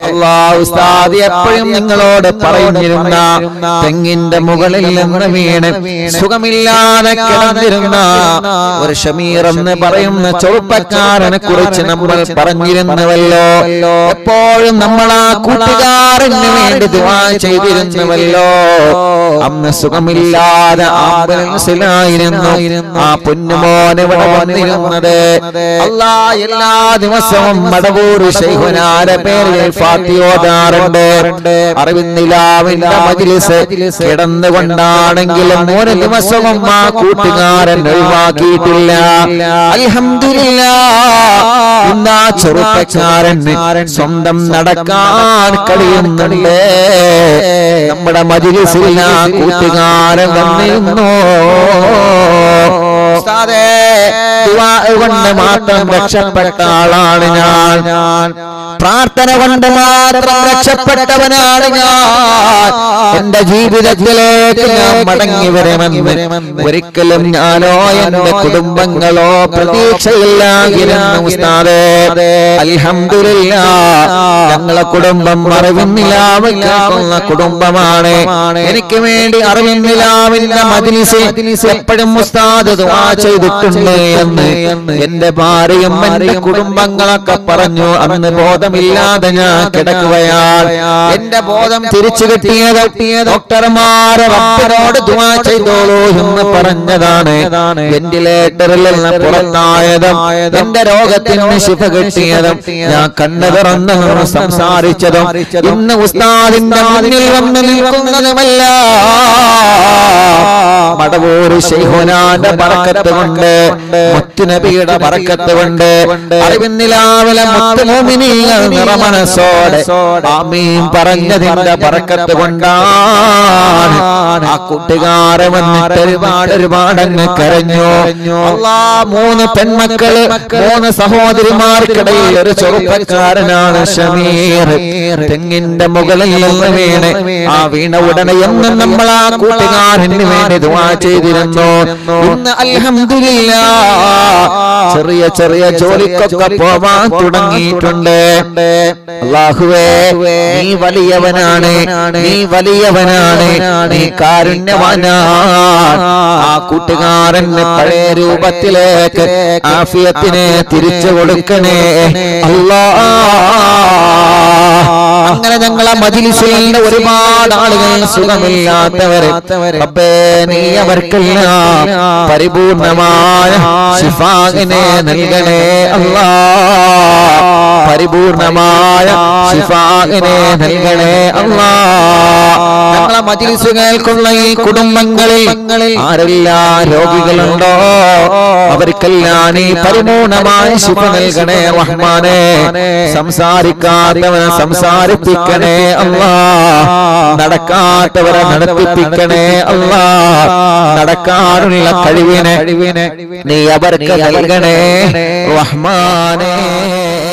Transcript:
അള്ളാഹു ഉസ്താദ് എപ്പോഴും നിങ്ങളോട് പറഞ്ഞിരുന്ന തെങ്ങിന്റെ മുകളിൽ നിന്ന് വീണ് സുഖമില്ലാതെ കിടന്നിരുന്ന ഒരു ഷമീർ എന്ന് പറയുന്ന ചെറുപ്പക്കാരനെ കുറിച്ച് നമ്മൾ പറഞ്ഞിരുന്നുവല്ലോ എപ്പോഴും നമ്മൾ ആ കൂട്ടുകാരന് വേണ്ടി ദുആ ചെയ്തിരുന്നുവല്ലോ അന്ന് സുഖമില്ലാതെ ആംബുലൻസിലായിരുന്നു ആ പൊന്നുമോനെ ഇവിടെ വന്നിരുന്നത് അല്ലാ എല്ലാ ദിവസവും മടവൂർ ശൈഖുനാരെ പേരിൽ ഫാത്തിയോദാറുണ്ട് അറിവിന്നിലാവിന്റെ മജിലിസ് കിടന്നുകൊണ്ടാണെങ്കിലും ഒരു ദിവസവും ആ കൂട്ടുകാരൻ ഒഴിവാക്കിയിട്ടില്ല അൽഹംദുലില്ലാ ഇന്ന് ആ ചെറുപ്പക്കാരൻ സ്വന്തം നടക്കാൻ കഴിയുന്നുണ്ട് നമ്മുടെ മജിലിസിൽ ആ കൂട്ടുകാരൻ വന്നിരുന്നു ഉസ്താദേ, ദുആ കൊണ്ട് മാത്രം രക്ഷപ്പെട്ട ആളാണ് ഞാൻ പ്രാർത്ഥന കൊണ്ട് മാത്രം രക്ഷപ്പെട്ടവനാണ് ഞാൻ എന്റെ ജീവിതത്തിലേക്ക് ഞാൻ മടങ്ങി വരുമെന്ന് ഒരിക്കലും ഞാനോ എന്റെ കുടുംബങ്ങളോ പ്രതീക്ഷയില്ലായിരുന്നു ഉസ്താദേ അൽഹംദുലില്ലാ ഞങ്ങളെ കുടുംബം അറിവിന്നിലാവ് കേൾക്കുന്ന കുടുംബമാണ് എനിക്ക് വേണ്ടി അറിവിന്നിലാവിന്റെ മജിലിസ് എപ്പോഴും ഉസ്താദ് ദുആ ചെയ്തിട്ടുണ്ട് എന്ന് എന്റെ ഭാര്യയും എന്റെ കുടുംബങ്ങളൊക്കെ പറഞ്ഞു അന്ന് ബോധമില്ലാതെ ഞാൻ കിടക്കുകയാണ് എന്റെ ബോധം തിരിച്ചു കിട്ടിയത് ഡോക്ടർമാരെ റബ്ബിനോട് ദുആ ചെയ്തോളൂ എന്ന് പറഞ്ഞതാണ് വെന്റിലേറ്ററിൽ നിന്ന് പുറത്തായതും എന്റെ രോഗത്തിന് ശിഫ കിട്ടിയതും ഞാൻ കണ്ണു തുറന്ന് നിന്ന് സംസാരിച്ചതും ഇന്ന് ഉസ്താദിന്റെ മുന്നിൽ വന്ന് നിൽക്കുന്നതുമല്ല മടവൂര് ശൈഹുനാന്റെ പറക്കത്ത് കൊണ്ട് മുത്തുനബിയുടെ പറക്കത്ത് കൊണ്ട് അറിവിന്നിലാവിലെ മുത്തുമോമിനികൾ നിറമനസോടെ ആമീൻ പറഞ്ഞതിന്റെ പറക്കത്ത് കൊണ്ടാണ് ആ കൂട്ടുകാരെ വന്നിട്ട് ഒരുപാട് ഒരുപാട് അങ്ങ് കരഞ്ഞു അല്ലാ മൂന്ന് പെൺമക്കള് മൂന്ന് സഹോദരിമാർക്കിടയിൽ ഒരു ചെറുപ്പക്കാരനാണ് ഷമീർ തെങ്ങിന്റെ മുകളിൽ നിന്ന് വീണ് ആ വീണ ഉടനെ എന്നും നമ്മൾ ആ കൂട്ടുകാരന് വേണ്ടി ദുആ ചെയ്തിരുന്നു ഇന്ന് അൽഹംദുലില്ലാ ചെറിയ ചെറിയ ജോലിക്കൊക്കെ പോവാൻ തുടങ്ങിയിട്ടുണ്ട് അള്ളാഹുവേ നീ വലിയവനാണ് നീ വലിയവനാണ് നീ കാരുണ്യവാനാണ് ആ കൂട്ടുകാരന് പഴയ രൂപത്തിലേക്ക് ആഫിയത്തിനെ തിരിച്ചു കൊടുക്കണേ അല്ലാ അങ്ങനെ ഞങ്ങളെ മജിലിസിലെ ഒരുപാട് ആളുകൾ സുഖമില്ലാത്തവരെ റബ്ബേ നീ അവർക്കെല്ലാം പരിപൂർണമായ ശിഫാകിനെ നൽകണേ അല്ലാ പരിപൂർണമായ ശിഫാകിനെ നൽകണേ അല്ലാ ഞങ്ങളെ മജിലിസ് കേൾക്കുന്ന ഈ കുടുംബങ്ങളിൽ ആരെല്ലാം രോഗികളുണ്ടോ അവർക്കെല്ലാം നീ പരിപൂർണമായ ശിഫ നൽകണേ റഹ്മാനെ സംസാരിക്കാത്തവനെ സംസാരിപ്പിക്കണേ അല്ലാ നടക്കാത്തവരെ നടത്തിപ്പിക്കണേ അല്ലാ നടക്കാനുള്ള കഴിവിനെ നീ അവർക്ക് നൽകണേ റഹ്മാനേ